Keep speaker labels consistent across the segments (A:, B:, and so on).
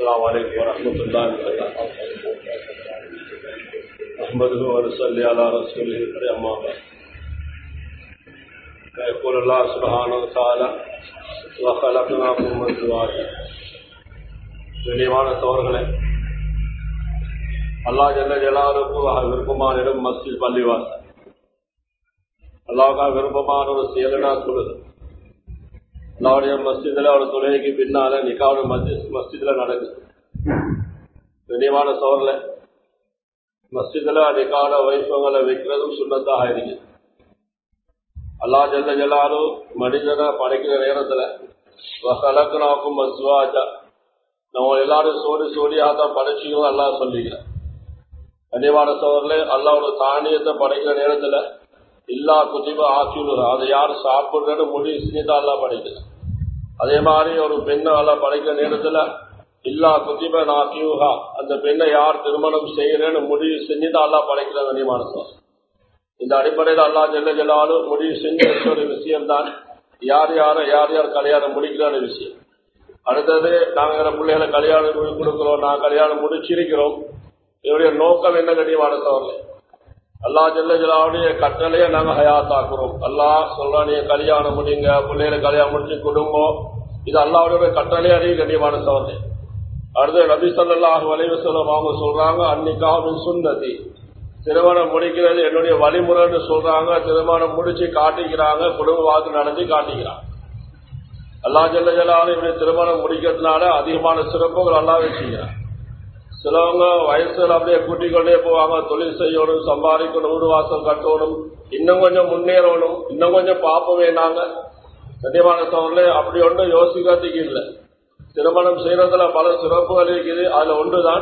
A: السلام عليكم ورحمة الله وبركاته أحمده ونصلي على رسوله الكريم أما بعد فيقول الله سبحانه وتعالى وخلقناكم من زواج வெளிவான சோர்களே அல்லாஹ் ஜல்ல ஜலாலுக்கு விருப்பமான இடம் மஸ்ஜித் பள்ளிவாசல் அல்லாவுக்காக விருப்பமான ஒரு செயலனா சொல்லுது அல்லாவுடைய மஸ்ஜிதுல ஒரு தொழுகைக்கு பின்னால நிக்காவுடைய மஸ்ஜித் மஸ்ஜிதுல நடக்குது கண்ணியமான சோர்ல மஸ்ஜிதுல நிக்காவோட வைபவங்களை வைக்கிறதும் சுண்ணத்தாக இருக்கு அல்லா ஜல்ல ஜலாலு மனிதனை படைக்கிற நேரத்துல கலக்கனாக்கும் மஸ்வாஜா நம்ம எல்லாரும் சோடி சோடியாக தான் படைச்சியும் அல்லா சொல்லிக்கிறேன் கண்ணியமான சோதரில் அல்லாவோட தானியத்தை படைக்கிற நேரத்துல இல்லா குதிப ஆக்கியுள்ள அதை யார் சாப்பிடுறன்னு முடிவு செஞ்சுதான் எல்லாம் படைக்கல அதே மாதிரி ஒரு பெண்ணை எல்லாம் படைக்கிற நேரத்துல இல்லா குதிப நாக்கியூஹா அந்த பெண்ணை யார் திருமணம் செய்யறேன்னு முடிவு செஞ்சுதான் எல்லாம் படைக்கிற கண்ணியமான சோதர் இந்த அடிப்படையில் அல்லா ஜெல்ல ஜெல்லாலும் முடிவு செஞ்ச ஒரு விஷயம் தான் யார் யார யார் யார் கல்யாணம் முடிக்கிறான விஷயம் அடுத்தது நாங்க பிள்ளைகளை கல்யாணம் கொடுக்கிறோம் நான் கல்யாணம் முடிச்சிருக்கிறோம் இதனுடைய நோக்கம் என்ன கண்ணியமான சோதனை அல்லா ஜல்ல ஜலாவுடைய கட்டளையை நாங்க ஹயாத்தாக்குறோம் அல்லா சொல்றா நீங்க கல்யாணம் முடிங்க பிள்ளைகளை கல்யாணம் முடிச்சு குடும்பம் இது அல்லாவுடைய கட்டளை அறிய கண்ணியமான சோதனை அடுத்து நபி சொல்லாஹு வலைவு சொல்லம் அவங்க சொல்றாங்க அன்னிக்காவின் சுந்ததி திருமணம் முடிக்கிறது என்னுடைய வழிமுறைன்னு சொல்றாங்க திருமணம் முடிச்சு காட்டிக்கிறாங்க குடும்ப வாழ்க்கை நடத்தி காட்டிக்கிறாங்க அல்லா ஜல்ல ஜலாலும் இப்படி திருமணம் முடிக்கிறதுனால அதிகமான சிறப்புகள் அல்லா வச்சுக்கிறான் சிலவங்க வயசுல அப்படியே கூட்டிக் கொண்டே போவாங்க தொழில் செய்யணும் சம்பாதிக்கணும் வீடு வாசல் கட்டணும் இன்னும் கொஞ்சம் முன்னேறணும் இன்னும் கொஞ்சம் பார்ப்போம் வேணாங்க கண்ணியமான சோழர்களே அப்படி ஒன்றும் யோசிக்கிறதுக்கு இல்லை திருமணம் செய்யறதுல பல சிறப்புகள் இருக்குது அதுல ஒன்றுதான்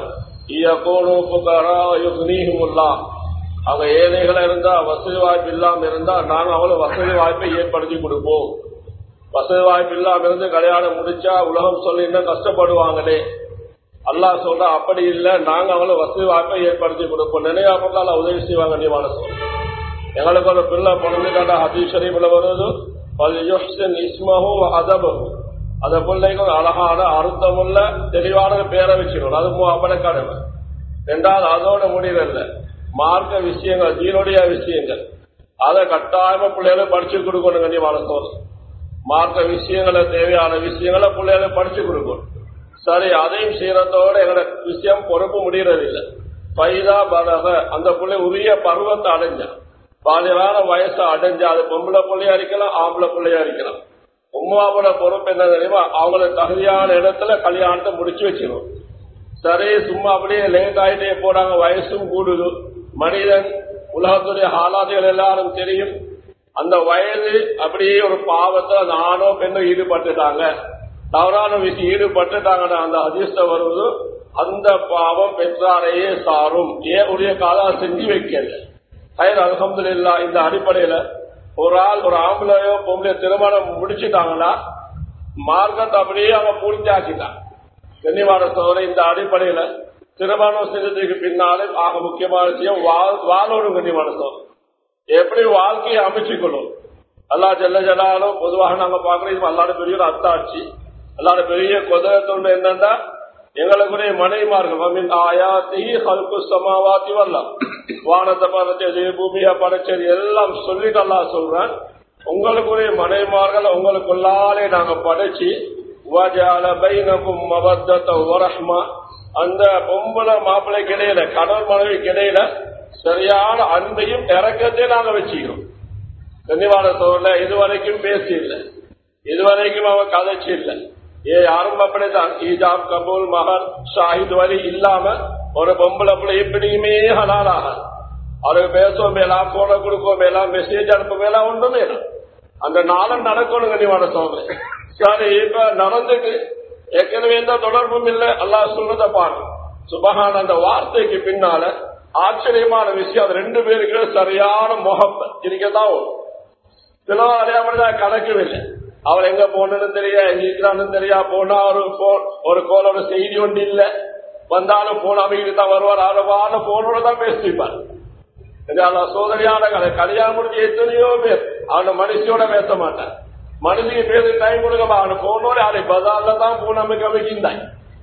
A: அவங்க ஏழைகளா இருந்தா வசதி வாய்ப்பு இல்லாம இருந்தா நாங்க அவளும் வசதி வாய்ப்பை ஏற்படுத்தி கொடுப்போம் வசதி வாய்ப்பு இல்லாம இருந்து கல்யாணம் முடிச்சா உலகம் சொல்லி இன்னும் கஷ்டப்படுவாங்களே அல்லா சொல்ற அப்படி இல்ல நாங்க அவங்களை வசதி வாய்ப்பை ஏற்படுத்தி கொடுப்போம் நினைவா பொருளால உதவி செய்வாங்க நீ சொல்ல எங்களுக்கு ஒரு பிள்ளை பிறந்துட்டாண்டா ஹதீஸ் ஷரீஃப்ல வருது இஸ்மஹும் அதபகும் அந்த பிள்ளைக்கு ஒரு அழகான அர்த்தமுள்ள தெளிவான பேரை வச்சிடணும் அது அப்பட கடமை ரெண்டாவது அதோட முடியல மார்க்க விஷயங்கள் தீனுடைய விஷயங்கள் அதை கட்டாயமா பிள்ளைகளை படிச்சு கொடுக்கணும் நீ சொல்ல மார்க்க விஷயங்களை தேவையான விஷயங்களை பிள்ளைகளை படிச்சு கொடுக்கணும் சரி அதையும் செய்யறதோட எங்களோட விஷயம் பொறுப்பு முடியறது இல்லை பைதா பலக அந்த பிள்ளை உரிய பருவத்தை அடைஞ்சான் பாலியலான வயசை அடைஞ்சா அது பொம்பளை பிள்ளையா இருக்கலாம் ஆம்பளை பிள்ளையா இருக்கலாம் உமாவோட பொறுப்பு என்ன தெரியுமா அவங்கள தகுதியான இடத்துல கல்யாணத்தை முடிச்சு வச்சிடும் சரி சும்மா அப்படியே லேட் ஆயிட்டே போறாங்க வயசும் கூடுது மனிதன் உலகத்துடைய ஹாலாதிகள் எல்லாரும் தெரியும் அந்த வயது அப்படியே ஒரு பாவத்தை அந்த ஆணோ பெண்ணோ ஈடுபட்டுட்டாங்க தவறான விஷயம் ஈடுபட்டுட்டாங்கன்னா அந்த அதிர்ஷ்ட வருவது அந்த பாவம் பெற்றாரையே சாரும் ஏன் உரிய காலம் செஞ்சு வைக்கல ஹயர் அலமது இல்லா இந்த அடிப்படையில ஒரு ஆள் ஒரு ஆம்பளையோ பொம்பளையோ திருமணம் முடிச்சுட்டாங்கன்னா மார்க்கத்தை அப்படியே அவங்க பூர்த்தி ஆக்கிட்டாங்க கண்ணியமான சோதனை இந்த அடிப்படையில திருமணம் செஞ்சதுக்கு பின்னாலே ஆக முக்கியமான விஷயம் வாழணும் கண்ணியமான சோதனை எப்படி வாழ்க்கையை அமைச்சுக்கணும் அல்லா ஜல்ல ஜலாலும் பொதுவாக நாங்க பாக்குறோம் அல்லாட பெரிய ஒரு அத்தாட்சி அல்லாட பெரிய கொதத்தொண்டு என்னன்னா எங்களுக்குரிய மனைமார்கள் ஆயா தீ ஹல்கு சமாவாத்தி வரலாம் வானத்தை படைச்சது பூமியா படைச்சது எல்லாம் சொல்லிட்டு அல்லா சொல்றேன் உங்களுக்குரிய மனைமார்கள் உங்களுக்குள்ளாலே நாங்க படைச்சு அந்த பொம்பளை மாப்பிள்ளைக்கு இடையில கடல் மனைவிக்கு இடையில சரியான அன்பையும் இறக்கத்தையும் நாங்க வச்சுக்கிறோம் கன்னிவான சோழல இதுவரைக்கும் பேசி இல்லை இதுவரைக்கும் அவன் கதைச்சு இல்லை ஏ யாரும் அப்படித்தான் ஈஜாப் கபூல் மகர் ஷாஹித் வரி இல்லாம ஒரு பொம்பளை பிள்ளை எப்படியுமே ஹலாலாக அவருக்கு பேசுவோம் மேலா போன கொடுக்கும் மேலா மெசேஜ் அனுப்ப மேலா ஒன்றுமே அந்த நாளும் நடக்கணும் கனிவான சோதனை சரி இப்ப நடந்துட்டு ஏற்கனவே எந்த தொடர்பும் இல்லை அல்லா சொல்றத பாருங்க சுபகான அந்த வார்த்தைக்கு பின்னால ஆச்சரியமான விஷயம் அது ரெண்டு பேருக்கு சரியான முகம் இருக்கதான் வரும் சில அறியாமதான் கணக்கு இல்லை அவர் எங்க போனன்னு தெரியா எங்க இருக்கிறான்னு தெரியா போனா ஒரு ஒரு கோலோட செய்தி ஒன்று இல்ல வந்தாலும் போன அவங்க தான் வருவார் அளவான போனோட தான் பேசிப்பார் சோதனையான கதை கல்யாணம் முடிஞ்சு எத்தனையோ பேர் அவன மனுஷியோட பேச மாட்டான் மனுஷிக்கு பேச டைம் கொடுக்க அவனு போனோட அதை பதால தான் பூ நமக்கு அமைக்கின்றாய்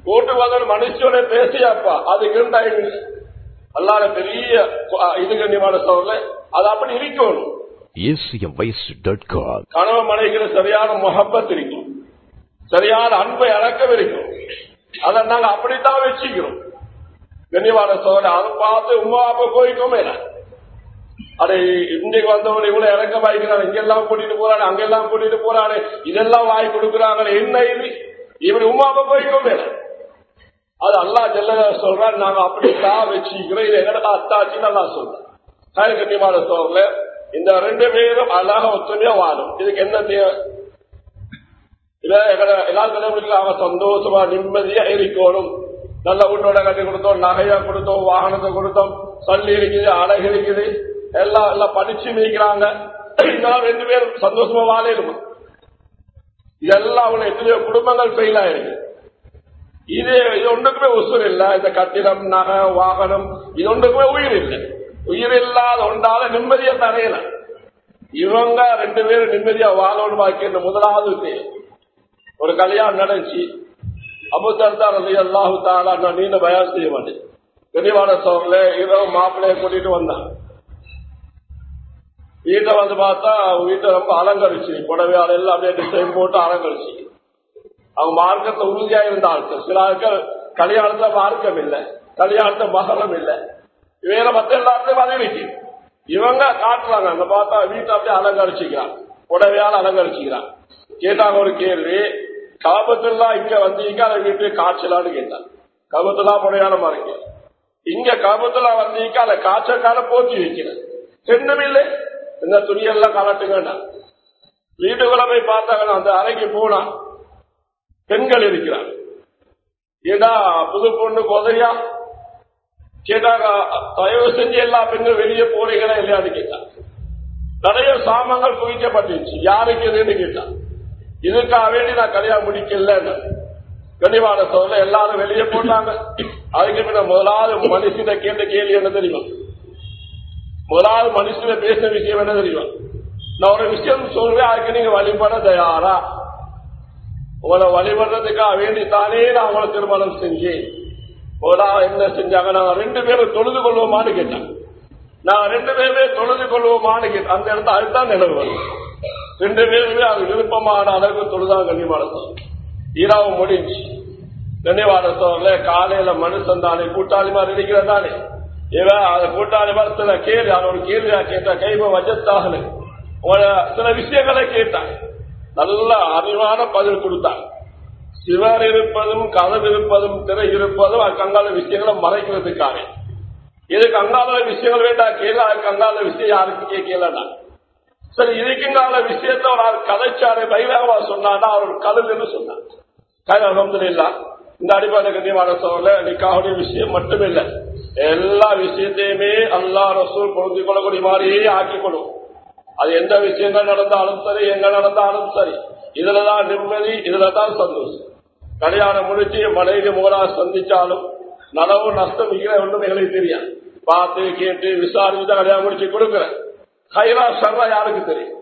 A: கூட்டு வந்து மனுஷனே பேசியாப்பா அதுக்கு டைம் அல்லாத பெரிய இது கண்ணியமான சோழல அது அப்படி இருக்கணும்
B: acmvoice.com
A: கணவன் மனைவிக்கு சரியான முகப்பத் இருக்கும் சரியான அன்பை அடக்கம் இருக்கும் அதை நாங்க அப்படித்தான் வச்சுக்கிறோம் கண்ணியமான சோழ அதை பார்த்து உமா அப்ப கோயிக்கும் மேல அடே இன்றைக்கு வந்தவன் இவ்வளவு இறக்க வாய்க்கிறான் இங்கெல்லாம் கூட்டிட்டு போறானே அங்கெல்லாம் கூட்டிட்டு போறானே இதெல்லாம் வாய் கொடுக்குறாங்க என்ன இது இவன் உமா அப்ப கோயிக்கும் மேல அது அல்லா ஜல்ல சொல்றான் நாங்க அப்படித்தான் வச்சுக்கிறோம் இது எங்கட அத்தாச்சின்னு அல்லா சொல்றேன் காய் கண்ணியமான சோழல இந்த ரெண்டு பேரும் அழகா ஒத்துமையா வாழும் இதுக்கு என்ன தேவை இல்ல எங்கட எல்லா தலைமுறைக்கும் அவங்க சந்தோஷமா நிம்மதியா இருக்கணும் நல்ல வீட்டோட கட்டி கொடுத்தோம் நகையா கொடுத்தோம் வாகனத்தை கொடுத்தோம் சல்லி இருக்குது அழகு இருக்குது எல்லாம் எல்லாம் படிச்சு மீக்கிறாங்க இதெல்லாம் ரெண்டு பேரும் சந்தோஷமா வாழையிடுமா இதெல்லாம் அவங்க எத்தனையோ குடும்பங்கள் ஃபெயில் ஆயிருக்கு இது இது ஒன்றுக்குமே உசுர் இல்ல இந்த கட்டிடம் நகை வாகனம் இது ஒன்றுக்குமே உயிர் இல்லை உயிர் இல்லாத ஒன்றால நிம்மதியை தரையல இவங்க ரெண்டு பேரும் நிம்மதியா வாழணும் பாக்கி முதலாவது விஷயம் ஒரு கல்யாணம் நடந்துச்சு அபுதர்தா ரவி அல்லாஹு தாலா நான் நீண்ட பயான் செய்ய மாட்டேன் கனிவான சோர்ல இரவு மாப்பிள்ளைய கூட்டிட்டு வந்தான் வீட்டை வந்து பார்த்தா வீட்டை ரொம்ப அலங்கரிச்சு புடவையால் எல்லாம் அப்படியே டிசைன் போட்டு அலங்கரிச்சு அவங்க மார்க்கத்தை உறுதியா இருந்த ஆட்கள் சில ஆட்கள் கல்யாணத்துல மார்க்கம் இல்லை கல்யாணத்துல மகரம் இல்லை வேற மத்த எல்லாத்துலயும் பதவிக்கு இவங்க காட்டுறாங்க அங்க பார்த்தா வீட்டை அப்படியே அலங்கரிச்சுக்கிறான் புடவையால் அலங்கரிச்சுக்கிறான் கேட்டாங்க ஒரு கேள்வி காபத்துலாம் இங்க வந்தீங்க அதை வீட்டு காய்ச்சலான்னு கேட்டான் கபத்துலாம் புடையாளமா இருக்கு இங்க காபத்துலாம் வந்தீங்க அதை காய்ச்சக்கால போத்தி வைக்கிறேன் ரெண்டும் இல்லை இந்த துணியெல்லாம் கலட்டுங்கண்ணா வீட்டுக்குள்ள போய் பார்த்தாங்கன்னா அந்த அறைக்கு போனா பெண்கள் இருக்கிறார் ஏடா புது பொண்ணு உதவியா கேட்டாங்க தயவு செஞ்சு எல்லா பெண்களும் வெளியே போறீங்களா இல்லையான்னு கேட்டான் நிறைய சாமான்கள் குவிக்கப்பட்டுச்சு யாருக்கு எதுன்னு கேட்டான் இதுக்காக வேண்டி நான் கல்யாணம் முடிக்கல கனிவான சொல்ல எல்லாரும் வெளியே போட்டாங்க அதுக்கு பின்ன முதலாவது மனுஷனை கேட்ட கேள்வி என்ன தெரியுமா முதலாவது மனுஷனை பேசின விஷயம் என்ன தெரியுமா நான் ஒரு விஷயம் சொல்வேன் அதுக்கு நீங்க வழிபட தயாரா உங்களை வழிபடுறதுக்காக வேண்டி தானே நான் உங்களை திருமணம் செஞ்சேன் முதலாவது என்ன செஞ்சாங்க நாங்க ரெண்டு பேரும் தொழுது கொள்வோமான்னு கேட்டாங்க நான் ரெண்டு பேருமே தொழுது கொள்வோமான்னு கேட்டேன் அந்த இடத்துல அதுதான் நிலவு வரும் ரெண்டு பேருமே அது விருப்பமான அளவுக்கு தொழுதான் கண்ணியமான ஈராவு முடிஞ்சு கண்ணியமான சோழல காலையில மனுஷன் தானே கூட்டாளி மாதிரி இருக்கிறதானே இவன் அந்த கூட்டாளி மாதிரி சில கேள்வி அவன் ஒரு கேள்வியா கேட்டா கைவ வஜத்தாகல சில விஷயங்களை கேட்டான் நல்ல அறிவான பதில் கொடுத்தாங்க சிவர் இருப்பதும் கதவு இருப்பதும் திரை இருப்பதும் அது கங்கால விஷயங்களை மறைக்கிறதுக்காக இது கங்கால விஷயங்கள் வேண்டாம் கேள்வி அது கங்கால விஷயம் யாருக்கு கேட்கலடா சரி இதுக்குங்கால விஷயத்த ஒரு ஆள் கதைச்சாரு பைரவா சொன்னாடா அவர் கதவுன்னு சொன்னார் கதை அலமதுல்லா இந்த அடிப்படை கண்ணியமான சோழல நிக்காவுடைய விஷயம் மட்டும் இல்லை எல்லா விஷயத்தையுமே அல்லா ரசூல் பொருந்திக் கொள்ளக்கூடிய மாதிரியே ஆக்கிக் கொள்ளும் அது எந்த விஷயங்கள் நடந்தாலும் சரி எங்க நடந்தாலும் சரி இதுலதான் நிம்மதி இதுலதான் சந்தோஷம் கல்யாணம் முடிச்சு மனைவி மூலா சந்திச்சாலும் நலவு நஷ்டம் இருக்கிற ஒன்றும் எங்களுக்கு தெரியாது பார்த்து கேட்டு விசாரிச்சு தான் கல்யாணம் முடிச்சு கொடுக்குறேன் கைலா சர்வா யாருக்கு தெரியும்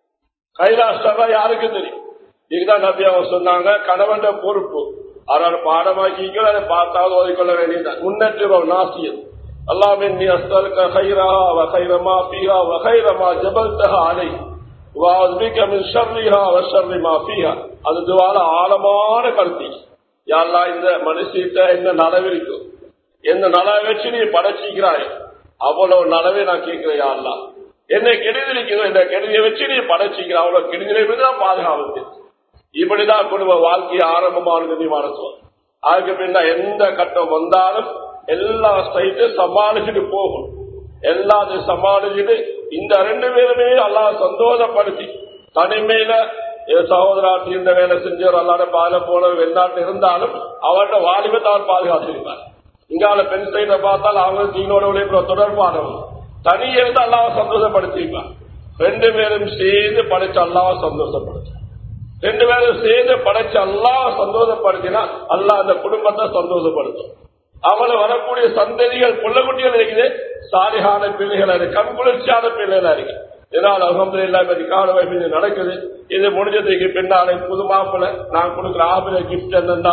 A: கைலா சர்வா யாருக்கு தெரியும் இதுதான் நபி அவங்க சொன்னாங்க கணவன் பொறுப்பு அவரோட பாடமாக்கிக்கோ அதை பார்த்தாவது ஓதிக்கொள்ள வேண்டியதான் முன்னேற்றம் நாசியம் اللهم اني اسالك خيرها وخير ما فيها وخير ما جبلتها عليه واعوذ بك من شرها وشر ما فيها அது துவால ஆழமான கருத்து யாரெல்லாம் இந்த மனுஷிட்ட என்ன நலவிருக்கு எந்த நலவை வச்சு நீ படைச்சிக்கிறாய் அவ்வளவு நலவே நான் கேட்கிறேன் யாரெல்லாம் என்ன கெடுதலிக்கிறோம் இந்த கெடுதியை வச்சு நீ படைச்சிக்கிற அவ்வளவு கெடுதலை தான் பாதுகாப்பு இப்படிதான் குடும்ப வாழ்க்கை ஆரம்பமானது நீ மனசுவோம் அதுக்கு பின்ன எந்த கட்டம் வந்தாலும் எல்லா சைட்டும் சமாளிச்சுட்டு போகும் எல்லாத்தையும் சமாளிச்சுட்டு இந்த ரெண்டு பேருமே எல்லாம் சந்தோஷப்படுத்தி தனிமையில சகோதராட்டி இந்த வேலை செஞ்சவர் அல்லாட பால போன வெளிநாட்டு இருந்தாலும் அவரோட வாலிபத்தை அவர் பாதுகாத்திருப்பார் இங்கால பெண் சைட பார்த்தால் அவங்க தீனோட தொடர்பானவங்க தனி இருந்து அல்லாவ சந்தோஷப்படுத்திருப்பார் ரெண்டு பேரும் சேர்ந்து படைச்சு அல்லாவ சந்தோஷப்படுத்த ரெண்டு பேரும் சேர்ந்து படைச்சு அல்லாவ சந்தோஷப்படுத்தினா அல்லா அந்த குடும்பத்தை சந்தோஷப்படுத்தும் அவளை வரக்கூடிய சந்ததிகள் புள்ளக்குட்டிகள் இருக்குது சாலிகான பிள்ளைகளா இருக்கு கண் குளிர்ச்சியான பிள்ளைகளா இருக்கு இதனால் அகமது இல்லாம கால வைப்பு நடக்குது இது முடிஞ்சதுக்கு பின்னாலே புது மாப்பிள்ள நான் கொடுக்குற ஆபிர கிஃப்ட் என்னன்னா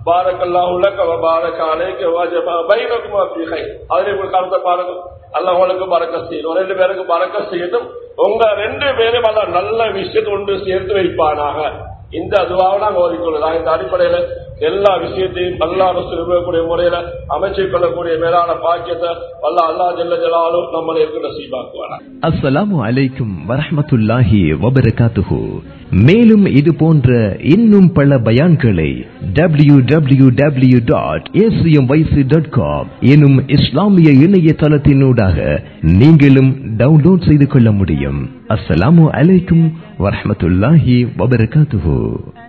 A: பாரக்கல்லாஹு லக வ பாரக அலைக வ ஜமா பைனகுமா ஃபீ கைர் அதிலே உங்களுக்கு கருத்தை பாருங்க அல்லாஹ் உங்களுக்கு பரக்கத் செய்யணும் ரெண்டு பேருக்கு பரக்கத் செய்யட்டும் உங்க ரெண்டு பேரும் அல்ல நல்ல விஷயத்தை ஒன்று சேர்த்து வைப்பானாக இந்த அதுவாக நாங்கள் ஓதிக்கொள்ளலாம் இந்த அடிப்படையில எல்லா விஷயத்தையும் அல்லா விரும்பக்கூடிய முறையில அமைச்சுக் கொள்ளக்கூடிய மேலான பாக்கியத்தை அல்லா அல்லா ஜெல்ல ஜலாலும் நம்மளை இருக்க நசீபாக்குவானா
B: அஸ்ஸலாமு அலைக்கும் வரஹ்மத்துல்லாஹி வபரகாத்துஹு மேலும் இது போன்ற இன்னும் பல பயான்களை W W W dot dot com எனும் இஸ்லாமிய இணையதளத்தினூடாக நீங்களும் டவுன்லோட் செய்து கொள்ள முடியும் அஸ்ஸலாமு அலைக்கும் வரஹ்மத்துல்லாஹி வபரகாத்துஹு